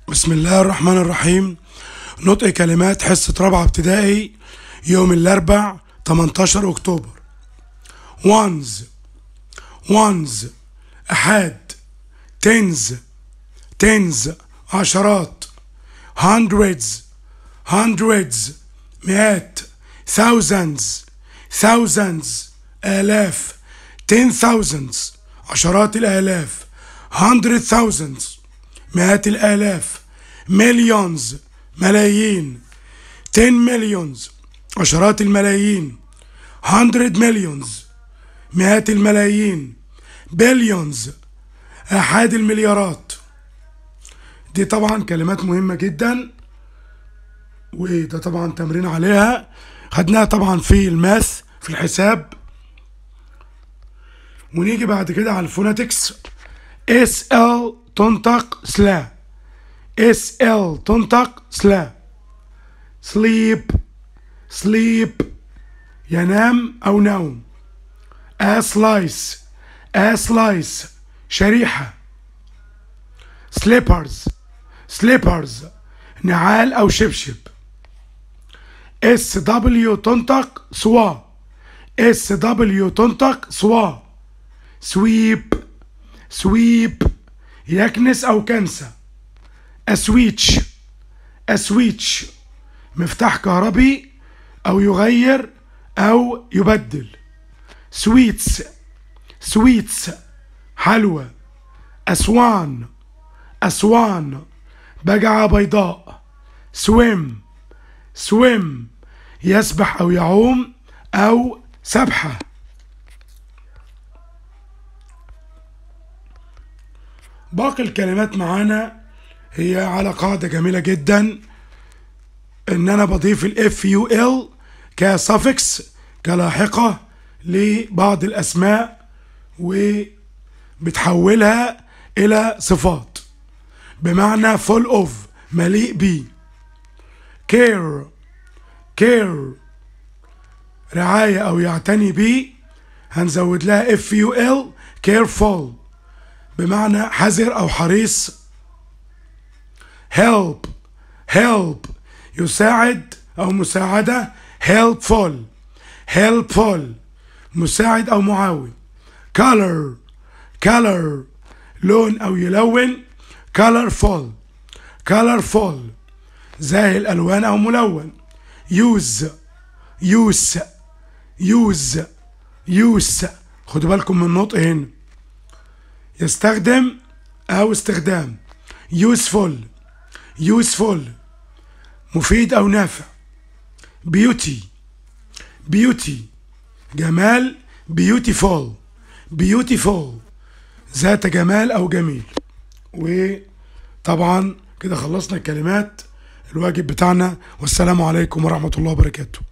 بسم الله الرحمن الرحيم نطق كلمات حصة رابعة ابتدائي يوم الأربع 18 أكتوبر ones ones أحاد tens tens عشرات hundreds hundreds مئات thousands thousands آلاف ten thousands عشرات الآلاف hundred thousands مئات الآلاف millions ملايين ten millions عشرات الملايين hundred millions مئات الملايين billions أحاد المليارات دي طبعا كلمات مهمة جدا وده طبعا تمرين عليها خدناها طبعا في الماث في الحساب ونيجي بعد كده على الفوناتكس اس ال تنطق سلا اس ال تنطق سلا sleep sleep ينام أو نوم a slice a slice شريحة slippers slippers نعال أو شبشب اس دبليو تنطق سوا اس دبليو تنطق سوا سويب سويب يكنس أو كنسة أسويتش أسويتش مفتاح كهربي أو يغير أو يبدل سويتس سويتس حلوى أسوان أسوان بجعة بيضاء سويم سويم يسبح أو يعوم أو سبحة باقي الكلمات معانا هي على قاعدة جميلة جدا ان انا بضيف الاف يو ال كسفكس كلاحقة لبعض الاسماء وبتحولها الى صفات بمعنى فول اوف مليء بيه كير كير رعاية او يعتني بيه هنزود لها اف يو ال كيرفول بمعنى حذر او حريص help help يساعد أو مساعدة helpful helpful مساعد أو معاون color color لون أو يلون colorful colorful زاهي الألوان أو ملون use use use use خدوا بالكم من النطق هنا يستخدم أو استخدام useful useful مفيد أو نافع beauty beauty جمال beautiful beautiful ذات جمال أو جميل وطبعا كده خلصنا الكلمات الواجب بتاعنا والسلام عليكم ورحمة الله وبركاته